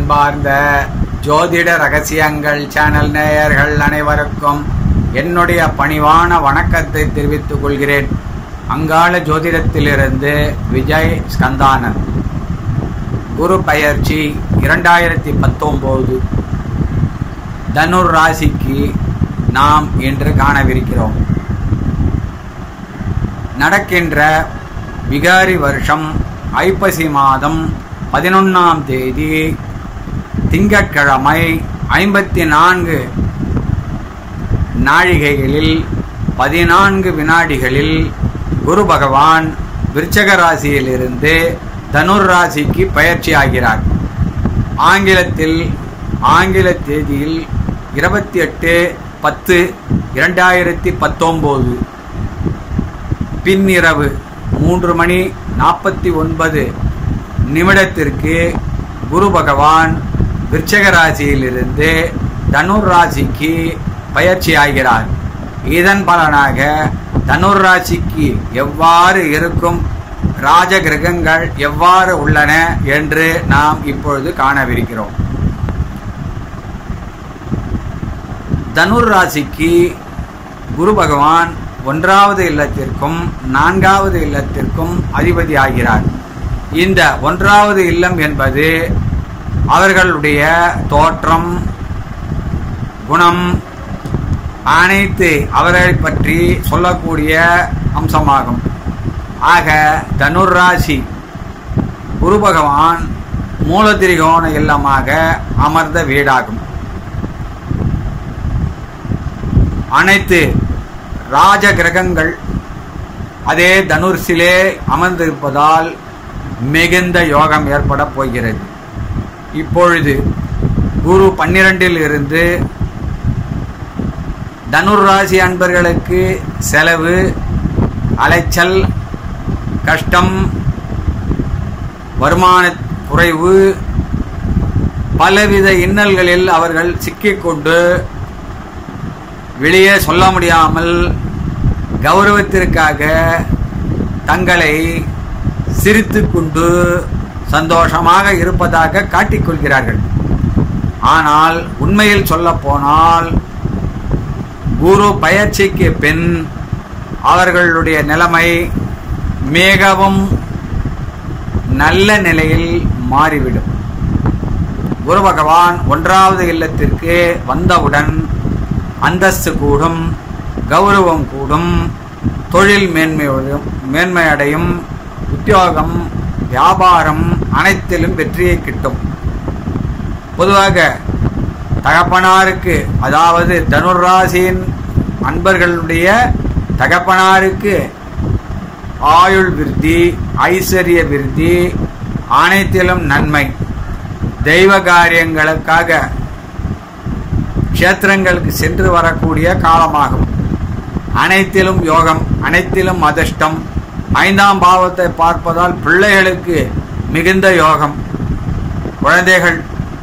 அன்பார்ந்த ஜோதிட ரகசியங்கள் சேனல் நேயர்கள் அனைவருக்கும் என்னுடைய பணிவான வணக்கத்தை தெரிவித்துக் கொள்கிறேன் அங்காள ஜோதிடத்திலிருந்து விஜய் ஸ்கந்தானன் குரு பயிற்சி இரண்டாயிரத்தி பத்தொம்போது தனுர் ராசிக்கு நாம் இன்று காணவிருக்கிறோம் நடக்கின்ற விகாரி வருஷம் ஐப்பசி மாதம் பதினொன்றாம் தேதி திங்கட்கிழமை ஐம்பத்தி நான்கு நாழிகைகளில் பதினான்கு வினாடிகளில் குரு பகவான் விருச்சக ராசியிலிருந்து தனுர் ராசிக்கு பயிற்சி ஆகிறார் ஆங்கிலத்தில் ஆங்கில தேதியில் இருபத்தி எட்டு பத்து இரண்டாயிரத்தி பத்தொம்போது பின்னிரவு மூன்று மணி நாற்பத்தி ஒன்பது நிமிடத்திற்கு குரு பகவான் விருச்சக ராசியிலிருந்து தனுர் ராசிக்கு பயிற்சி ஆகிறார் இதன் பலனாக தனுர் ராசிக்கு எவ்வாறு இருக்கும் ராஜ கிரகங்கள் எவ்வாறு உள்ளன என்று நாம் இப்பொழுது காணவிருக்கிறோம் தனுர் ராசிக்கு குரு பகவான் ஒன்றாவது இல்லத்திற்கும் நான்காவது இல்லத்திற்கும் அதிபதி ஆகிறார் இந்த ஒன்றாவது இல்லம் என்பது அவர்களுடைய தோற்றம் குணம் அனைத்து அவர்களை பற்றி சொல்லக்கூடிய அம்சமாகும் ஆக தனுர் ராசி குரு பகவான் மூலத்திரிகோண இல்லமாக அமர்ந்த வீடாகும் அனைத்து ராஜ கிரகங்கள் அதே தனுர்சிலே அமர்ந்திருப்பதால் மிகுந்த யோகம் ஏற்பட போகிறது இப்பொழுது குரு பன்னிரண்டில் இருந்து தனுர் ராசி அன்பர்களுக்கு செலவு அலைச்சல் கஷ்டம் வருமான குறைவு பலவித இன்னல்களில் அவர்கள் சிக்கிக்கொண்டு வெளியே சொல்ல முடியாமல் கௌரவத்திற்காக தங்களை சிரித்து கொண்டு சந்தோஷமாக இருப்பதாக காட்டிக்கொள்கிறார்கள் ஆனால் உண்மையில் சொல்ல போனால் குரு பயிற்சிக்கு பின் அவர்களுடைய நிலைமை மிகவும் நல்ல நிலையில் மாறிவிடும் குரு பகவான் ஒன்றாவது இல்லத்திற்கு வந்தவுடன் அந்தஸ்து கூடும் கௌரவம் கூடும் தொழில் மேன்மையோடும் மேன்மையடையும் உத்தியோகம் வியாபாரம் அனைத்திலும் வெற்றியை கிட்டும் பொதுவாக தகப்பனாருக்கு அதாவது தனுராசியின் அன்பர்களுடைய தகப்பனாருக்கு ஆயுள் விருத்தி ஐஸ்வர்ய விருத்தி அனைத்திலும் நன்மை தெய்வ காரியங்களுக்காக க்ஷேத்திரங்களுக்கு சென்று வரக்கூடிய காலமாகும் அனைத்திலும் யோகம் அனைத்திலும் அதிர்ஷ்டம் ஐந்தாம் பாவத்தை பார்ப்பதால் பிள்ளைகளுக்கு மிகுந்த யோகம் குழந்தைகள்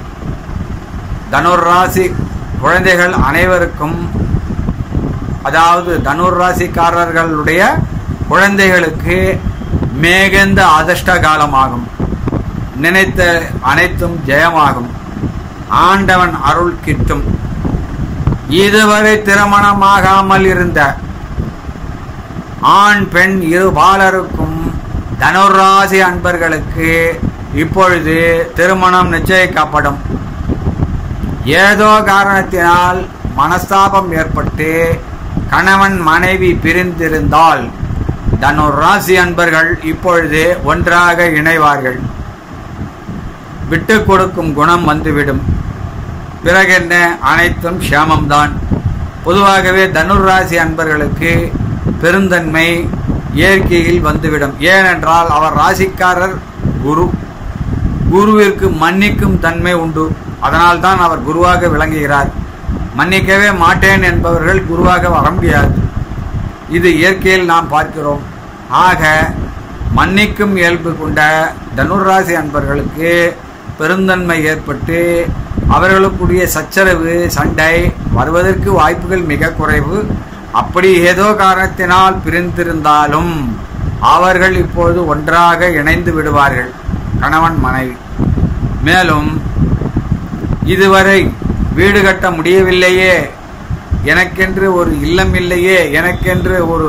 தனுர் ராசி குழந்தைகள் அனைவருக்கும் அதாவது தனுர் ராசிக்காரர்களுடைய குழந்தைகளுக்கு மிகுந்த அதிர்ஷ்ட காலமாகும் நினைத்த அனைத்தும் ஜெயமாகும் ஆண்டவன் அருள் கிட்டும் இதுவரை திருமணமாகாமல் இருந்த ஆண் பெண் இரு பாலருக்கும் தனுராசி அன்பர்களுக்கு இப்பொழுது திருமணம் நிச்சயிக்கப்படும் ஏதோ காரணத்தினால் மனஸ்தாபம் ஏற்பட்டு கணவன் மனைவி பிரிந்திருந்தால் தனுர் ராசி அன்பர்கள் இப்பொழுது ஒன்றாக இணைவார்கள் விட்டு கொடுக்கும் குணம் வந்துவிடும் பிறகென்ன அனைத்தும் க்ஷேமம்தான் பொதுவாகவே தனுர் ராசி அன்பர்களுக்கு பெருந்தன்மை இயற்கையில் வந்துவிடும் ஏனென்றால் அவர் ராசிக்காரர் குரு குருவிற்கு மன்னிக்கும் தன்மை உண்டு அதனால்தான் அவர் குருவாக விளங்குகிறார் மன்னிக்கவே மாட்டேன் என்பவர்கள் குருவாக வர முடியாது இது இயற்கையில் நாம் பார்க்கிறோம் ஆக மன்னிக்கும் இயல்பு கொண்ட தனுராசி அன்பர்களுக்கு பெருந்தன்மை ஏற்பட்டு அவர்களுக்குரிய சச்சரவு சண்டை வருவதற்கு வாய்ப்புகள் மிக குறைவு அப்படி ஏதோ காரணத்தினால் பிரிந்திருந்தாலும் அவர்கள் இப்பொழுது ஒன்றாக இணைந்து விடுவார்கள் கணவன் மனைவி மேலும் இதுவரை வீடு கட்ட முடியவில்லையே எனக்கென்று ஒரு இல்லம் இல்லையே எனக்கென்று ஒரு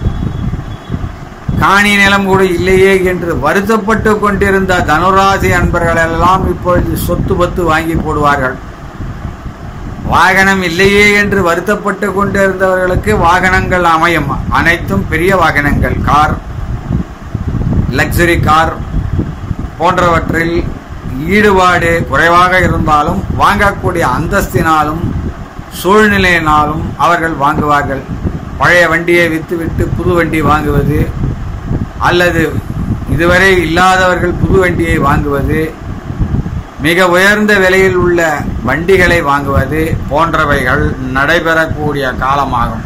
காணி நிலம் கூட இல்லையே என்று வருத்தப்பட்டு கொண்டிருந்த தனுராசி அன்பர்கள் எல்லாம் இப்பொழுது சொத்து பத்து வாங்கி போடுவார்கள் வாகனம் இல்லையே என்று வருத்தப்பட்டு கொண்டிருந்தவர்களுக்கு வாகனங்கள் அமையும் அனைத்தும் பெரிய வாகனங்கள் கார் லக்ஸரி கார் போன்றவற்றில் ஈடுபாடு குறைவாக இருந்தாலும் வாங்கக்கூடிய அந்தஸ்தினாலும் சூழ்நிலையினாலும் அவர்கள் வாங்குவார்கள் பழைய வண்டியை விற்றுவிட்டு புது வண்டி வாங்குவது அல்லது இதுவரை இல்லாதவர்கள் புது வண்டியை வாங்குவது மிக உயர்ந்த விலையில் உள்ள வண்டிகளை வாங்குவது போன்றவைகள் நடைபெறக்கூடிய காலமாகும்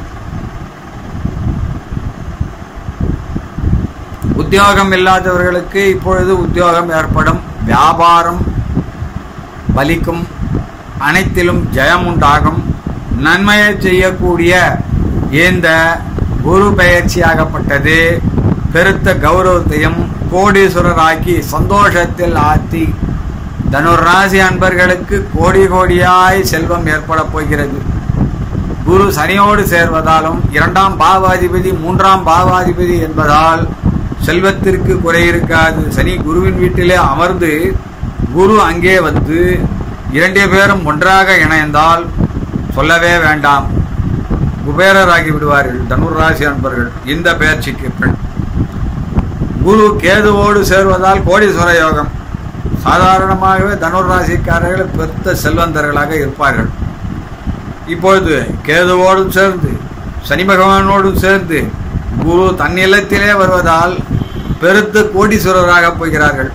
உத்தியோகம் இல்லாதவர்களுக்கு இப்பொழுது உத்தியோகம் ஏற்படும் வியாபாரம் பலிக்கும் அனைத்திலும் ஜெயம் உண்டாகும் நன்மையை செய்யக்கூடிய இந்த குரு பெயர்ச்சியாகப்பட்டது பெருத்த கௌரவத்தையும் கோடீஸ்வரராக்கி சந்தோஷத்தில் ஆத்தி தனுராசி அன்பர்களுக்கு கோடி கோடியாய் செல்வம் ஏற்பட போகிறது குரு சனியோடு சேர்வதாலும் இரண்டாம் பாவாதிபதி மூன்றாம் பாவாதிபதி என்பதால் செல்வத்திற்கு குறை இருக்காது சனி குருவின் வீட்டிலே அமர்ந்து குரு அங்கே வந்து இரண்டு பேரும் ஒன்றாக இணைந்தால் சொல்லவே வேண்டாம் குபேரராகி விடுவார்கள் தனுர் ராசி அன்பர்கள் இந்த பயிற்சிக்கு பெண் குரு கேதுவோடு சேர்வதால் கோடீஸ்வர யோகம் சாதாரணமாகவே தனுர் ராசிக்காரர்கள் பெருத்த செல்வந்தர்களாக இருப்பார்கள் இப்பொழுது கேதுவோடும் சேர்ந்து சனி பகவானோடும் சேர்ந்து குரு தன் இல்லத்திலே வருவதால் பெருத்த கோடீஸ்வரராக போகிறார்கள்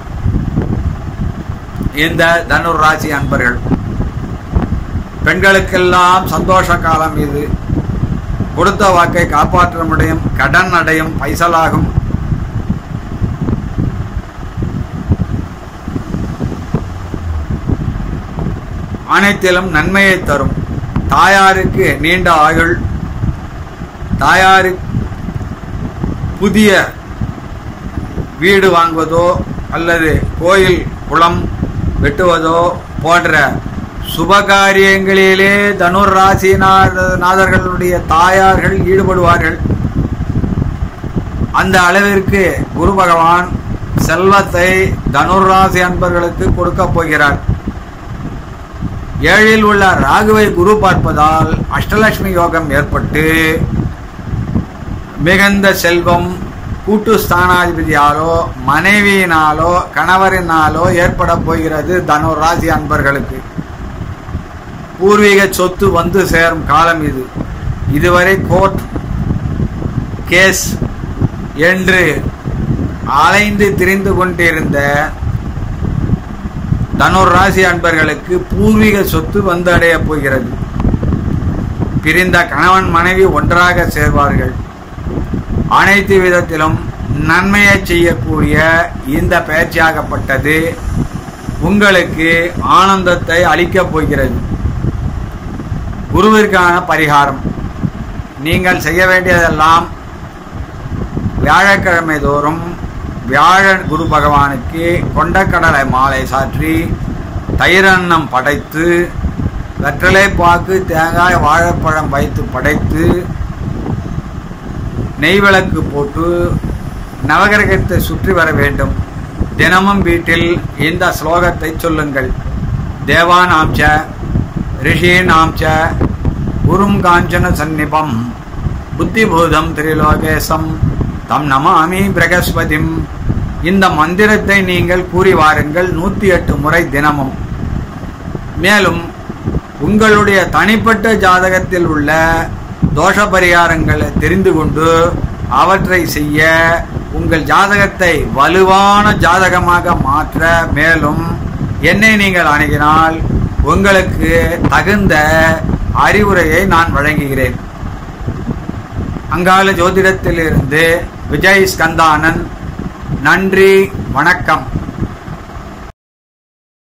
இந்த தனுர் ராசி அன்பர்கள் பெண்களுக்கெல்லாம் சந்தோஷ காலம் இது கொடுத்த வாக்கை காப்பாற்ற முடியும் கடன் அடையும் பைசலாகும் அனைத்திலும் நன்மையை தரும் தாயாருக்கு நீண்ட ஆயுள் தாயாரு புதிய வீடு வாங்குவதோ அல்லது கோயில் குளம் வெட்டுவதோ போன்ற சுபகாரியங்களிலே தனுர் ராசி நாதர்களுடைய தாயார்கள் ஈடுபடுவார்கள் அந்த அளவிற்கு குரு பகவான் செல்வத்தை தனுர் ராசி அன்பர்களுக்கு கொடுக்க போகிறார் ஏழில் உள்ள ராகுவை குரு பார்ப்பதால் அஷ்டலட்சுமி யோகம் ஏற்பட்டு மிகுந்த செல்வம் கூட்டு ஸ்தானாதிபதியாலோ மனைவியினாலோ கணவரினாலோ ஏற்பட போகிறது தனுர் ராசி அன்பர்களுக்கு பூர்வீக சொத்து வந்து சேரும் காலம் இது இதுவரை கோர்ட் கேஸ் என்று அலைந்து திரிந்து கொண்டிருந்த தனுர் ராசி அன்பர்களுக்கு பூர்வீக சொத்து வந்து அடைய போகிறது பிரிந்த கணவன் மனைவி ஒன்றாக சேர்வார்கள் அனைத்து விதத்திலும் நன்மையை செய்யக்கூடிய இந்த பயிற்சியாகப்பட்டது உங்களுக்கு ஆனந்தத்தை அளிக்கப் போகிறது குருவிற்கான பரிகாரம் நீங்கள் செய்ய வேண்டியதெல்லாம் வியாழக்கிழமை தோறும் வியாழன் குரு பகவானுக்கு கொண்டக்கடலை மாலை சாற்றி தயிரன்னம் படைத்து வெற்றலை பாக்கு தேங்காய் வாழைப்பழம் வைத்து படைத்து நெய் விளக்கு போட்டு நவகிரகத்தை சுற்றி வர வேண்டும் தினமும் வீட்டில் இந்த ஸ்லோகத்தை சொல்லுங்கள் தேவானாம் ச ரிஷீனாம் ச குரும் காஞ்சன சந்நிபம் புத்திபூதம் திரிலோகேசம் தம் நமாமி பிரகஸ்பதிம் இந்த மந்திரத்தை நீங்கள் கூறி வாருங்கள் நூற்றி எட்டு முறை தினமும் மேலும் உங்களுடைய தனிப்பட்ட ஜாதகத்தில் உள்ள தோஷ பரிகாரங்களை தெரிந்து கொண்டு அவற்றை செய்ய உங்கள் ஜாதகத்தை வலுவான ஜாதகமாக மாற்ற மேலும் என்னை நீங்கள் அணுகினால் உங்களுக்கு தகுந்த அறிவுரையை நான் வழங்குகிறேன் அங்கால ஜோதிடத்திலிருந்து விஜய் ஸ்கந்தானன் நன்றி வணக்கம்